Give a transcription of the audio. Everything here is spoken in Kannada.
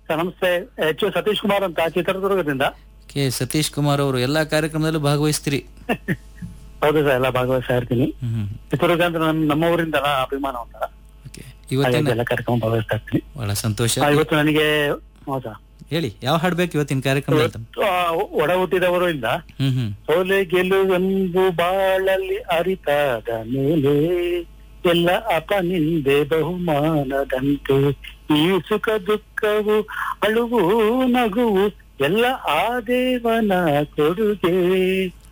ಸರ್ ನಮಸ್ತೆ ಎಚ್ ಸತೀಶ್ ಕುಮಾರ್ ಅಂತ ಚಿತ್ರದುರ್ಗದಿಂದ ಕೆ ಸತೀಶ್ ಕುಮಾರ್ ಅವರು ಎಲ್ಲಾ ಕಾರ್ಯಕ್ರಮದಲ್ಲೂ ಭಾಗವಹಿಸ್ತೀರಿ ಹೌದು ಸರ್ ಎಲ್ಲ ಭಾಗವಹಿಸ್ತಾ ಇರ್ತೀನಿ ಹ್ಮ್ ಚಿತ್ರದುರ್ಗ ಅಂದ್ರೆ ನಮ್ ನಮ್ಮ ಊರಿಂದಲ್ಲ ಅಭಿಮಾನ ಒಂಥರ ಓಕೆ ಹಾಗಾಗಿ ಇವತ್ತಿನ ಎಲ್ಲ ಕಾರ್ಯಕ್ರಮ ಭಾಗವಹಿಸ್ತಾ ಇರ್ತೀನಿ ಬಹಳ ಸಂತೋಷ ಆ, ಇವತ್ತು ನನಗೆ ಹೌದಾ ಹೇಳಿ ಯಾವ ಹಾಡ್ ಬೇಕು ಇವತ್ತಿನ ಕಾರ್ಯಕ್ರಮ ಅಂತ ಆ, ಒಡ ಹುಟ್ಟಿದವರು ಇಲ್ಲ ಹ್ಮ್ ಹ್ಮ್ ಸೋಲೆ ಗೆಲುವೆಂಬು ಬಾಳಲ್ಲಿ ಅರಿತಾದ ಮೇಲೆ ಎಲ್ಲ ಅಪನಿಂದೆ ಬಹುಮಾನದಂತೆ ಈ ಸುಖ ದುಃಖವು ಅಳುವು ನಗುವು ಎಲ್ಲ ಆ ದೇವನ ಕೊಡುಗೆ